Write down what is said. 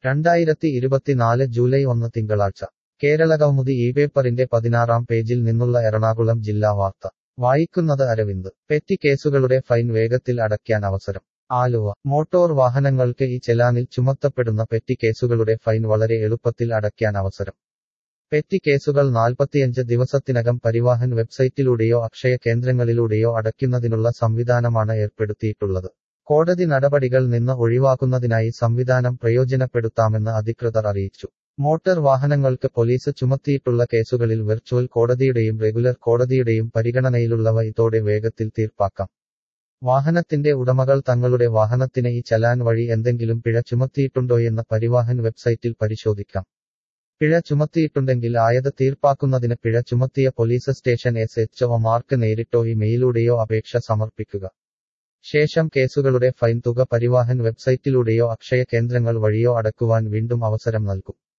രണ്ടായിരത്തി ഇരുപത്തിനാല് ജൂലൈ ഒന്ന് തിങ്കളാഴ്ച കേരളകൗമുദി ഈ പേപ്പറിന്റെ പതിനാറാം പേജിൽ നിന്നുള്ള എറണാകുളം ജില്ലാ വാർത്ത വായിക്കുന്നത് അരവിന്ദ് പെറ്റി കേസുകളുടെ ഫൈൻ വേഗത്തിൽ അടയ്ക്കാൻ അവസരം ആലുവ മോട്ടോർ വാഹനങ്ങൾക്ക് ഈ ചെലാനിൽ ചുമത്തപ്പെടുന്ന പെറ്റി കേസുകളുടെ ഫൈൻ വളരെ എളുപ്പത്തിൽ അടയ്ക്കാൻ അവസരം പെറ്റി കേസുകൾ നാൽപ്പത്തിയഞ്ച് ദിവസത്തിനകം പരിവാഹൻ വെബ്സൈറ്റിലൂടെയോ അക്ഷയ കേന്ദ്രങ്ങളിലൂടെയോ അടയ്ക്കുന്നതിനുള്ള സംവിധാനമാണ് ഏർപ്പെടുത്തിയിട്ടുള്ളത് കോടതി നടപടികൾ നിന്ന് ഒഴിവാക്കുന്നതിനായി സംവിധാനം പ്രയോജനപ്പെടുത്താമെന്ന് അധികൃതർ അറിയിച്ചു മോട്ടോർ വാഹനങ്ങൾക്ക് പോലീസ് ചുമത്തിയിട്ടുള്ള കേസുകളിൽ വെർച്വൽ കോടതിയുടെയും റെഗുലർ കോടതിയുടെയും പരിഗണനയിലുള്ളവ ഇതോടെ വേഗത്തിൽ തീർപ്പാക്കാം വാഹനത്തിന്റെ ഉടമകൾ തങ്ങളുടെ വാഹനത്തിന് ഈ ചലാൻ വഴി എന്തെങ്കിലും പിഴ ചുമത്തിയിട്ടുണ്ടോയെന്ന് പരിവാഹൻ വെബ്സൈറ്റിൽ പരിശോധിക്കാം പിഴ ചുമത്തിയിട്ടുണ്ടെങ്കിൽ ആയത് തീർപ്പാക്കുന്നതിന് പിഴ ചുമത്തിയ പോലീസ് സ്റ്റേഷൻ എസ് എച്ച് ഒമാർക്ക് നേരിട്ടോ ഇമെയിലൂടെയോ അപേക്ഷ സമർപ്പിക്കുക ശേഷം കേസുകളുടെ ഫൈൻ തുക പരിവാഹൻ വെബ്സൈറ്റിലൂടെയോ അക്ഷയ കേന്ദ്രങ്ങൾ വഴിയോ അടക്കുവാൻ വീണ്ടും അവസരം നൽകും